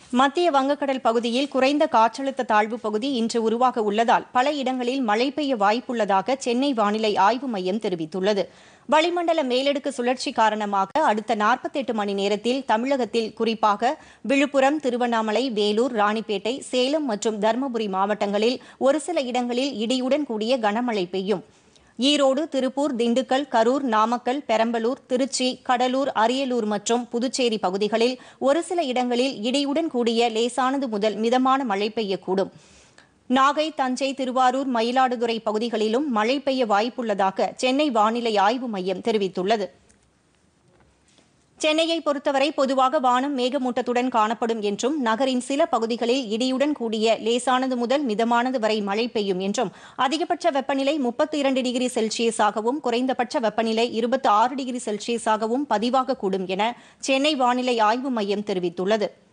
மத்திய வங்கக்கடல் பகுதியில் குறைந்த காற்றழுத்த தாழ்வு பகுதி இன்று உருவாக உள்ளதால் பல இடங்களில் மழை பெய்ய வாய்ப்புள்ளதாக சென்னை வானிலை ஆய்வு மையம் தெரிவித்துள்ளது வளிமண்டல மேலடுக்கு சுழற்சி காரணமாக அடுத்த 48 மணி நேரத்தில் தமிழகத்தில் குறிப்பாக விழுப்புரம் திருவண்ணாமலை வேலூர் ராணிப்பேட்டை சேலம் மற்றும் தருமபுரி மாவட்டங்களில் ஒரு சில இடங்களில் இடியுடன் கூடிய கனமழை பெய்யும் ஈரோடு திருப்பூர் திண்டுக்கல் கரூர் நாமக்கல் பெரம்பலூர் திருச்சி கடலூர் அரியலூர் மற்றும் புதுச்சேரி பகுதிகளில் ஒரு சில இடங்களில் இடியுடன் கூடிய லேசானது முதல் மிதமான மழை பெய்யக்கூடும் நாகை தஞ்சை திருவாரூர் மயிலாடுதுறை பகுதிகளிலும் மழை பெய்ய வாய்ப்புள்ளதாக சென்னை வானிலை ஆய்வு மையம் தெரிவித்துள்ளது சென்னையை பொறுத்தவரை பொதுவாக வானம் மேகமூட்டத்துடன் காணப்படும் என்றும் நகரின் சில பகுதிகளில் இடியுடன் கூடிய லேசானது முதல் மிதமானது வரை மழை பெய்யும் என்றும் அதிகபட்ச வெப்பநிலை முப்பத்தி இரண்டு டிகிரி செல்சியஸாகவும் குறைந்தபட்ச வெப்பநிலை இருபத்தி ஆறு டிகிரி செல்சியஸாகவும் பதிவாகக்கூடும் என சென்னை வானிலை ஆய்வு மையம் தெரிவித்துள்ளது